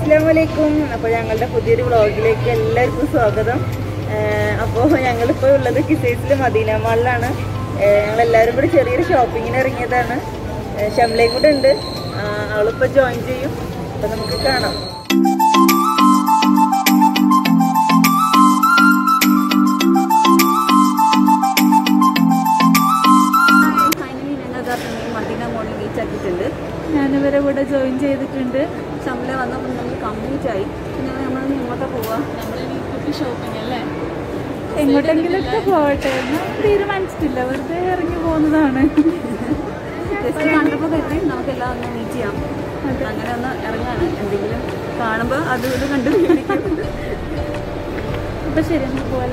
അസ്സലാമലൈക്കും അപ്പോൾ ഞങ്ങളുടെ പുതിയൊരു വ്ളോഗിലേക്ക് എല്ലാവർക്കും സ്വാഗതം അപ്പോൾ ഞങ്ങളിപ്പോൾ ഉള്ളത് കിസൈസിലെ മദീന മാളിലാണ് ഞങ്ങൾ എല്ലാവരും കൂടി ചെറിയൊരു ഷോപ്പിങ്ങിന് ഇറങ്ങിയതാണ് ഏഹ് ഷംലയും കൂടെ ഉണ്ട് ആ, അവളിപ്പോൾ ജോയിൻ ചെയ്യും അപ്പോൾ നമുക്ക് കാണാം ഫൈനലി ഞങ്ങൾ മദീന മോളിൽ റീച്ച് ആക്കിയിട്ടുണ്ട് ഞാനിവരെ കൂടെ ജോയിൻ ചെയ്തിട്ടുണ്ട് ഷംല വന്നപ്പോൾ നമ്മൾ കംപ്ലീറ്റ് ആയി പിന്നെ നമ്മൾ ഇങ്ങോട്ടാ പോവാ ഷോപ്പിംഗ് അല്ലേ എങ്ങോട്ടെങ്കിലൊക്കെ പോകട്ടെ എന്ന് തീരുമാനിച്ചിട്ടില്ല വെറുതെ ഇറങ്ങി പോകുന്നതാണ് ജസ്റ്റ് കണ്ടപ്പോൾ കരുതി നമുക്ക് എല്ലാം ഒന്ന് മീറ്റ് ചെയ്യാം അങ്ങനെ ഒന്ന് ഇറങ്ങാണ് എന്തെങ്കിലും കാണുമ്പോൾ അതും ഇത് കണ്ടു പിടിക്കും അപ്പൊ ശരി നമുക്ക് പോലെ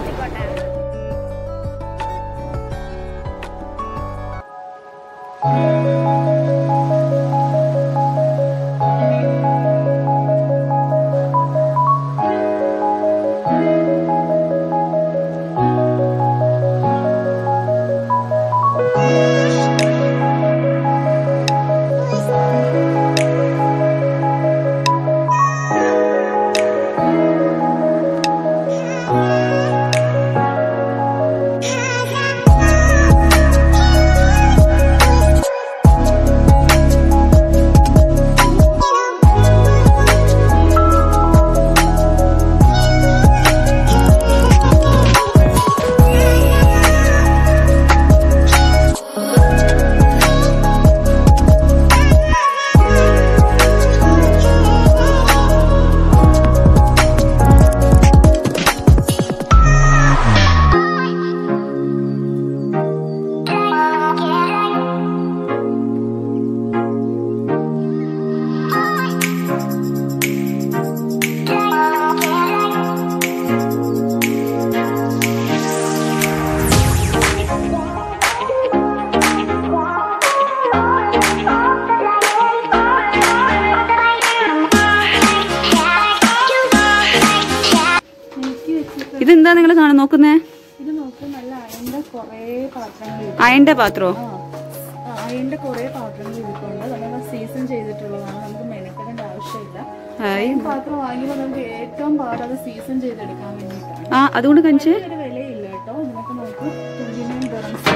എനിക്ക് വെച്ചിട്ട് ഇതെന്താ നിങ്ങൾ കാണാൻ നോക്കുന്നേ ഇത് നോക്ക് നല്ല അയന്റെ കുറേ പാത്രങ്ങൾ അയന്റെ പാത്രോ ആ അയന്റെ കുറേ പാത്രങ്ങൾ ഇരിപ്പുണ്ട് നമ്മൾ സീസൺ ചെയ്തിട്ടുള്ളതാണ് നമുക്ക് മെനക്കെടേണ്ട ആവശ്യമില്ല ആയി. ഈ പാത്രം വാങ്ങിയപ്പോൾ നമുക്ക് ഏറ്റവും പാട് അത് സീസൺ ചെയ്തെടുക്കാൻ വേണ്ടിയിട്ടാണ് ആ അതുകൊണ്ട് കാണിച്ചേ ഒരു വിലയില്ല കേട്ടോ ഇതിനൊക്കെ നോക്ക് തുല്യനും ഡറംസ്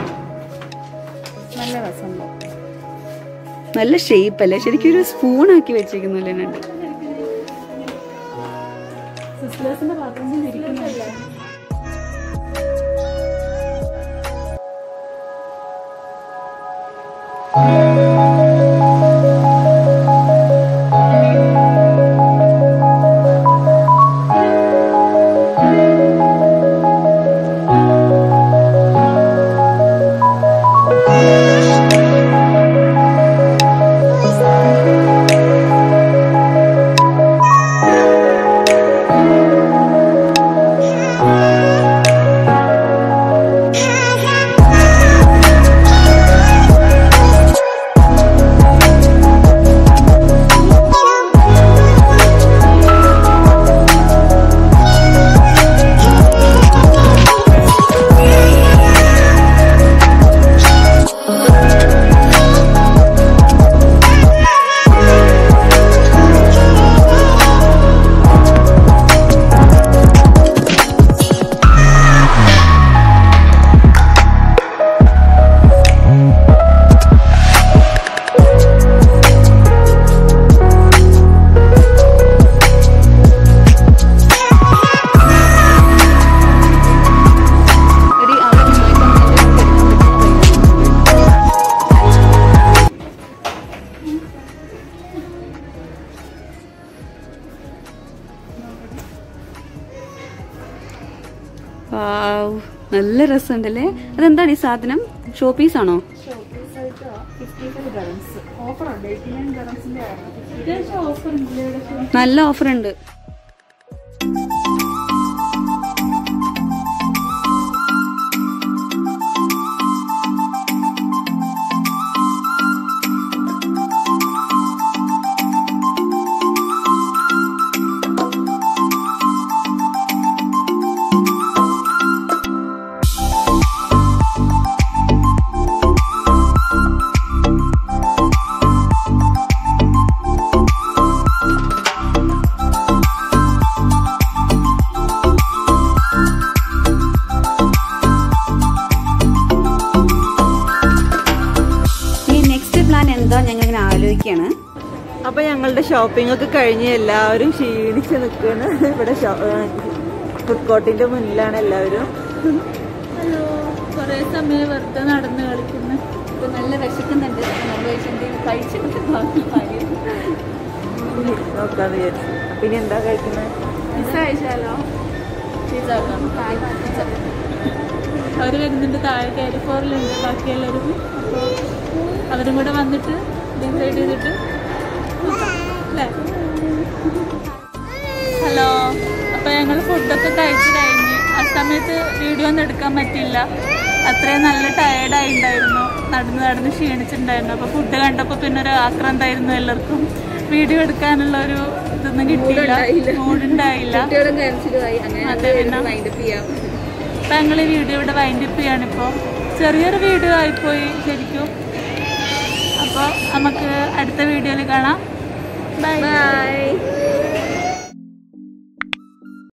നല്ല രസമുണ്ട് നല്ല ഷേപ്പ് അല്ലേ ശരിക്കും ഒരു സ്പൂൺ ആക്കി വെച്ചേക്കുന്നില്ലേ ഉണ്ട് സിസ്റ്റേഴ്സിന്റെ പാത്രത്തിൽ ഇരിക്കുന്നില്ല വാവ്, നല്ല രസമുണ്ടല്ലേ അതെന്താണ് ഈ സാധനം ഷോ പീസ് ആണോ ഓഫർ ഉണ്ട് എയ്റ്റി നയൻ ഡറംസിന്റെ അത്യാവശ്യം ഓഫർ ഉണ്ട് ഇവിടെ നല്ല ഓഫർ ഉണ്ട് അപ്പൊ ഞങ്ങളുടെ ഷോപ്പിംഗ് ഒക്കെ കഴിഞ്ഞ് എല്ലാവരും ക്ഷീണിച്ച് നിൽക്കുകയാണ് ഇവിടെ ഫുഡ് കോർട്ടിന്റെ മുന്നിലാണ് എല്ലാവരും ഹലോ കുറേ സമയം വെറുതെ നടന്ന് കളിക്കുന്നു ഇപ്പൊ നല്ല വിശക്കുന്നുണ്ട് നമ്മൾ കഴിച്ചെന്തെങ്കിലും കഴിച്ചിട്ട് ബാക്കി കാര്യം നോക്കാന്ന് വിചാരിച്ചു അപ്പൊ ഇനി എന്താ കഴിക്കുന്നത് പിസ്സ കഴിച്ചാലോ പിസ്സ അവർ വരുന്നുണ്ട് താഴെ കാലിഫോറിലുണ്ട് ബാക്കി എല്ലാവരും അപ്പോൾ അവരും കൂടെ വന്നിട്ട് ഡിസൈഡ് ചെയ്തിട്ട് നോക്കാം. അല്ലേ ഹലോ അപ്പോൾ ഞങ്ങൾ ഫുഡൊക്കെ കഴിച്ച് കഴിഞ്ഞ് ആ സമയത്ത് വീഡിയോ ഒന്നും എടുക്കാൻ പറ്റില്ല അത്രയും നല്ല ടയേർഡായി ഉണ്ടായിരുന്നു നടന്ന് നടന്ന് ക്ഷീണിച്ചിട്ടുണ്ടായിരുന്നു അപ്പോൾ ഫുഡ് കണ്ടപ്പോൾ പിന്നെ ഒരു ആക്രാന്തായിരുന്നു എല്ലാവർക്കും വീഡിയോ എടുക്കാനുള്ള ഒരു ഇതൊന്നും കിട്ടിയില്ല മൂടുണ്ടായില്ല അതെ പിന്നെ അപ്പം ഞങ്ങൾ ഈ വീഡിയോ ഇവിടെ വൈൻഡപ്പ് ചെയ്യാണിപ്പോൾ ചെറിയൊരു വീഡിയോ ആയിപ്പോയി ശരിക്കും അപ്പോൾ നമുക്ക് അടുത്ത വീഡിയോയിൽ കാണാം ബൈ ബൈ